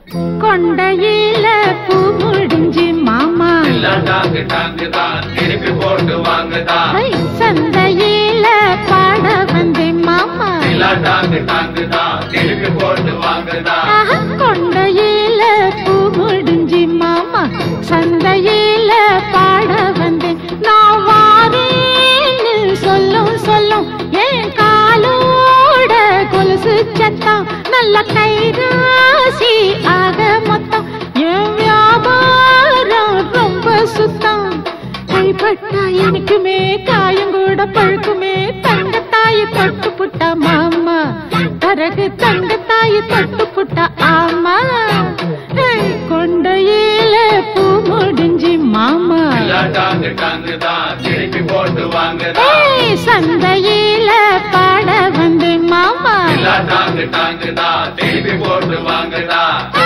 கொண்டையில பூ முடிஞ்சு மாமா எல்லாம் டாங்கு டாங்கு தான் திருப்பி போட்டு வாங்குதா ஐ, சந்தையில பாட வந்தேன் மாமா எல்லாம் டாங்கு டாங்கு தான் திருப்பி போட்டு வாங்குதா ஆஹா, கொண்டையில பூ முடிஞ்சு மாமா சந்தையில பாட வந்தேன் நான் வாரேன்னு சொல்லும் சொல்லும் என் காலோட கொலுசு சத்தம் நல்ல கைராசி ஆக மொத்தம் என் வியாபாரம் ரொம்ப சுத்தம் கைப்பட்டா எனக்குமே காயம் கூட பழுக்குமே தங்கத்தாயி தொட்டு புட்டா மாமா தரகு தங்கத்தாயி தொட்டு புட்டா ஆமா ஏய், கொண்டையில பூ முடிஞ்சு மாமா எல்லாம் டாங்கு டாங்கு தான் திருப்பி போட்டு வாங்குதா ஏய், சந்தையில பாட வந்தேன் மாமா எல்லாம் டாங்கு டாங்கு தான் திருப்பி போட்டு வாங்குதா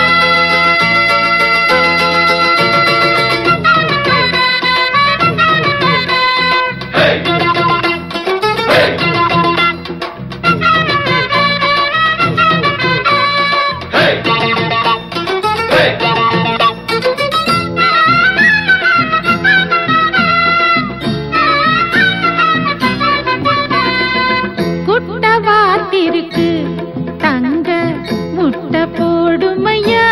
Hey! Hey! Hey! Hey! குட்ட வாத்திருக்கு தங்க முட்டை போடுமையா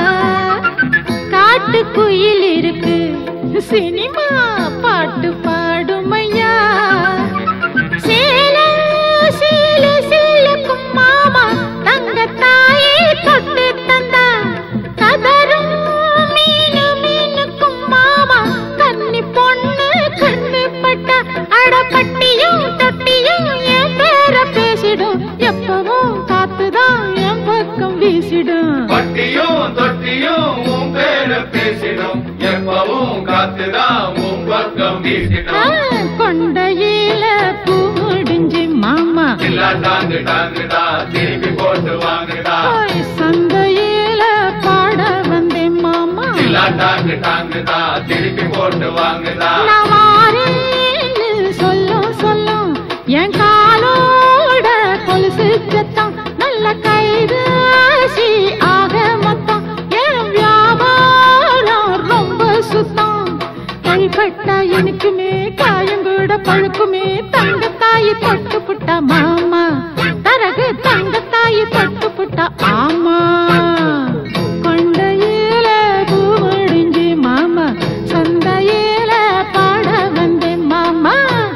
காட்டு குயில் இருக்கு சினிமா பாட்டு பாடுமையா சேல சேல சேலக்கும் மாமா தங்க தாயே தொட்டு தந்தா கதரும் மீனு மீனுக்கும் மாமா கன்னி பொண்ணு கண்ணு பட்ட அடப்பட்டியும் தொட்டியும் என் பேர பேசிடும் எப்பவும் காத்துதான் என் பக்கம் வீசிடும் பட்டியும் தொட்டியும் உன் பேர பேசிடும் எப்பவும் காத்துதான் உன் பக்கம் ஆ, வீசிடும் கொண்டையில பூ முடிஞ்சு மாமா எல்லா டாங்கு டாங்குதா திருப்பி போட்டு வாங்குதா ஓய், சந்தையில பாட வந்தேன் மாமா எல்லா டாங்கு டாங்குதா திருப்பி போட்டு வாங்குதா நான் வாரேன்னு சொல்லும் சொல்லும் என் காலோட கொலுசு சத்தம் நல்ல கைராசி ஆக மொத்தம் என் வியாபாரம் ரொம்ப சுத்தம் கைப்பட்டா எனக்குமே காயம் கூட பழுக்குமே தங்கத்தாயி தொட்டு புட்டா மாமா தரகு தங்கத்தாயி தொட்டு புட்டா ஆமா கொண்டையில பூ முடிஞ்சு மாமா சந்தையில பாட வந்தேன் மாமா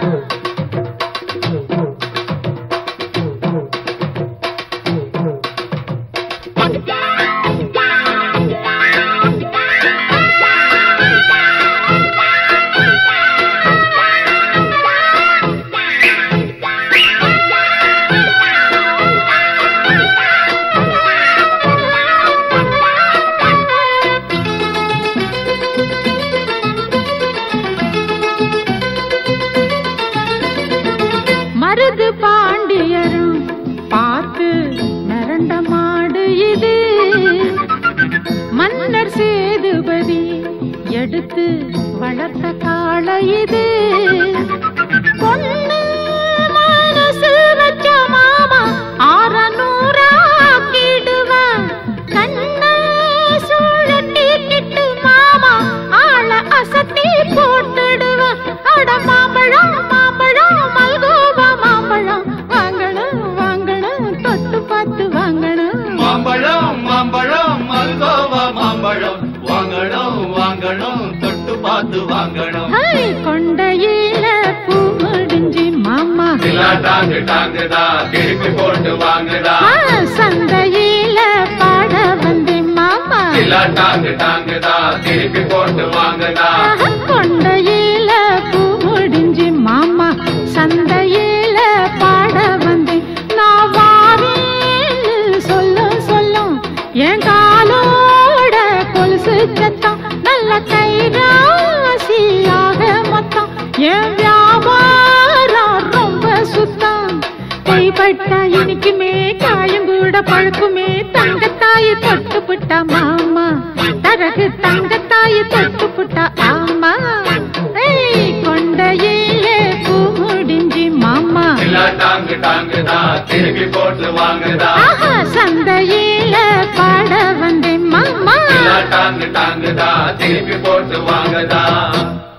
மருது பாண்டியரும் பார்த்து மிரண்ட மாடு இது மன்னர் சேதுபதி எடுத்து வளர்த்த காள இது பொண்ணு மனசு வச்ச மாமா ஆறநூறாக்கிடுவான் கண்ண சுழட்டிக்கிட்டு மாமா ஆள அசத்தி போட்டுடுவான் அட மாம்பழம் மாம்பழம் மல்கோவா மாம்பழம் வாங்கணும் வாங்கணும் தொட்டு பார்த்து வாங்கணும் மாம்பழம் மாம்பழம் மல்கோவா மாம்பழம் வாங்கணும் வாங்கணும் தொட்டு பார்த்து வாங்கணும் ஹை, கொண்டையில பூ முடிஞ்சு மாமா எல்லா டாங்கு டாங்குதா திருப்பி போட்டு வாங்குதா ஆ, சந்தையில பாட வந்தேன் மாமா எல்லா டாங்கு டாங்குதா திருப்பி போட்டு வாங்குதா ஆஹா, கொண்டையில பூ முடிஞ்சு மாமா சந்தையில பாட வந்தேன் நான் வாரேன்னு சொல்லும் சொல்லும் என் காலோட கொலுசு சத்தம் நல்ல கைராசியாக மொத்தம் என் வியாபாரம் ரொம்ப சுத்தம் கைப்பட்டா எனக்குமே காயம் கூட பழுக்குமே தங்கத்தாயி தொட்டு புட்டா மாமா தரகு தங்கத்தாயி தொட்டு புட்டா ஆமா ஏய், கொண்டையிலே பூ முடிஞ்சு மாமா எல்லா டாங்கு டாங்குதா திருப்பி போட்டு வாங்குதா ஆஹா சந்தையில பாட வந்தேன் மாமா டாங்கு டாங்குதா திருப்பி போட்டு வாங்கதா